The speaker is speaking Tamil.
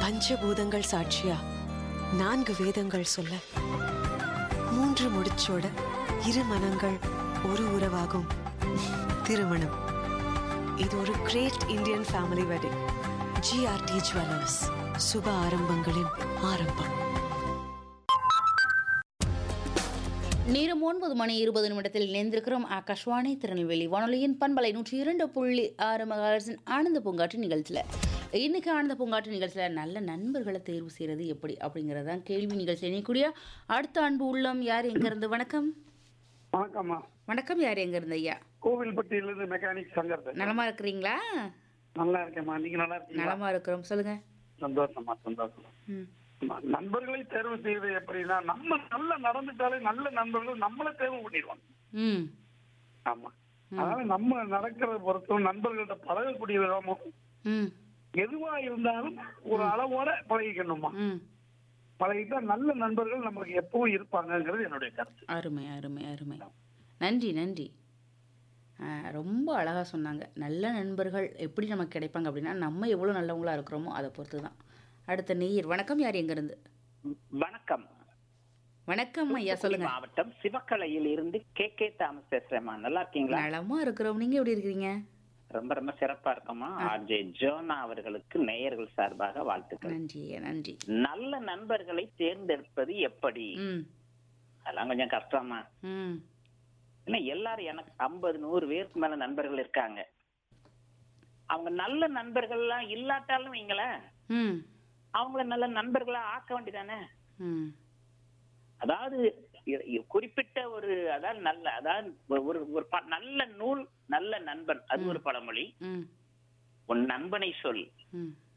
பஞ்சபூதங்கள் சாட்சியா நான்கு வேதங்கள் சொல்ல மூன்று முடிச்சோட இரு மனங்கள் ஒரு உறவாகும் திருமணம் இது ஒரு great Indian family wedding GRT jewellers சுப ஆரம்பங்களின் ஆரம்பம் நேரம் ஒன்பது மணி இருபது நிமிடத்தில் இணைந்திருக்கிறோம் ஆகாஷ்வாணி திருநெல்வேலி வானொலியின் பண்பலை நூற்றி இரண்டு புள்ளி ஆறு மகாரசின் ஆனந்த பூங்காற்று நிகழ்ச்சியில் இன்னைக்கு ஆனந்த பூங்காற்று நிகழ்ச்சியில் நல்ல நண்பர்களை தேர்வு செய்கிறது எப்படி அப்படிங்கிறது தான் கேள்வி நிகழ்ச்சி இணையக்கூடிய அடுத்த அன்பு உள்ளம் யார் எங்கேருந்து வணக்கம் வணக்கம்மா வணக்கம் யார் எங்கேருந்து ஐயா கோவில்பட்டியிலிருந்து மெக்கானிக் சங்கர் பேசுறேன். நலமா இருக்கிறீங்களா நல்லா இருக்கேம்மா நீங்க நல்லா இருக்கீங்களா நலமா இருக்கிறோம் சொல்லுங்க சந்தோஷமா சந்தோஷம் ம் ந- நண்பர்களை தேர்வு செய்வது எப்படின்னா நம்ம நல்லா நடந்துட்டாலே நல்ல நண்பர்கள் நம்மள தேர்வு பண்ணிடுவாங்க ம் ஆமா அதனால நம்ம நடக்கிறத பொறுத்தும் நண்பர்கள்ட்ட பழகக்கூடிய விதமும் ம் எதுவா இருந்தாலும் ஒரு அளவோட பழகிக்கணுமா ம் பழகிட்டா நல்ல நண்பர்கள் நமக்கு எப்பவும் இருப்பாங்கங்கிறது என்னுடைய கருத்து அருமை அருமை அருமை நன்றி நன்றி ஆ, ரொம்ப அழகாக சொன்னாங்க நல்ல நண்பர்கள் எப்படி நமக்கு கிடைப்பாங்க அப்படின்னா நம்ம எவ்வளோ நல்லவங்களா இருக்கிறோமோ அதை பொறுத்து தான் அடுத்த நீர் வணக்கம் யார் எங்கேருந்து வணக்கம் வணக்கம் ஐயா சொல்லுங்க மாவட்டம் சிவக்கலையில் இருந்து கே கே தாமஸ் பேசுறேம்மா நல்லா இருக்கீங்களா நலமா இருக்கிறோம் நீங்க எப்படி இருக்கிறீங்க ரொம்ப ரொம்ப சிறப்பா இருக்கோமா ஆர்ஜே ஜோனா அவர்களுக்கு நேயர்கள் சார்பாக வாழ்த்துக்கள் நன்றி ஐயா நன்றி நல்ல நண்பர்களை தேர்ந்தெடுப்பது எப்படி ம் அதெல்லாம் கொஞ்சம் கஷ்டமா ம் ஏன்னா எல்லாரும் எனக்கு ஐம்பது நூறு பேருக்கு மேல நண்பர்கள் இருக்காங்க அவங்க நல்ல நண்பர்கள்லாம் இல்லாட்டாலும் வைங்களேன் ம் அவங்கள நல்ல நண்பர்களா ஆக்க வேண்டியதானே ம் அதாவது இ- இ- குறிப்பிட்ட ஒரு அதாவது நல்ல அதாவது ஒரு ஒரு ப- நல்ல நூல் நல்ல நண்பன் அது ஒரு பழமொழி ம் உன் நண்பனை சொல் ம்